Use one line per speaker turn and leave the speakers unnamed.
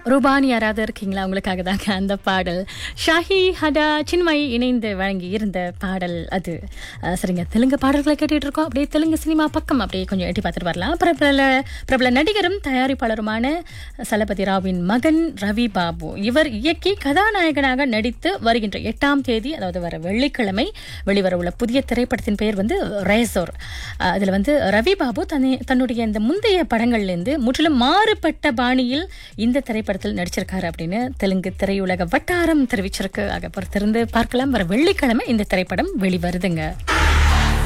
ரூபானி யாராவது இருக்கீங்களா உங்களுக்காக தாங்க அந்த பாடல் ஷாஹி ஹடா சின்மயி இணைந்து வழங்கி இருந்த பாடல் அது அஹ், சரிங்க தெலுங்கு பாடல்களை கேட்டுட்டு இருக்கோம் அப்படியே தெலுங்கு சினிமா பக்கம் அப்படியே கொஞ்சம் எட்டி பார்த்துட்டு வரலாம் பிரபல பிரபல நடிகரும் தயாரிப்பாளருமான சலபதி ராவின் மகன் ரவி பாபு இவர் இயக்கி கதாநாயகனாக நடித்து வருகின்ற எட்டாம் தேதி அதாவது வர வெள்ளிக்கிழமை வெளிவர உள்ள புதிய திரைப்படத்தின் பெயர் வந்து ரேசோர் அஹ், அதுல வந்து ரவி பாபு தன்னை தன்னுடைய இந்த முந்தைய படங்கள்லேருந்து முற்றிலும் மாறுபட்ட பாணியில் இந்த திரைப்படத்தில் நடிச்சிருக்காரு அப்படின்னு தெலுங்கு திரையுலக வட்டாரம் தெரிவிச்சிருக்கு ஆக பொறுத்திருந்து பார்க்கலாம் வர வெள்ளிக்கிழமை இந்த திரைப்படம் வெளிவருதுங்க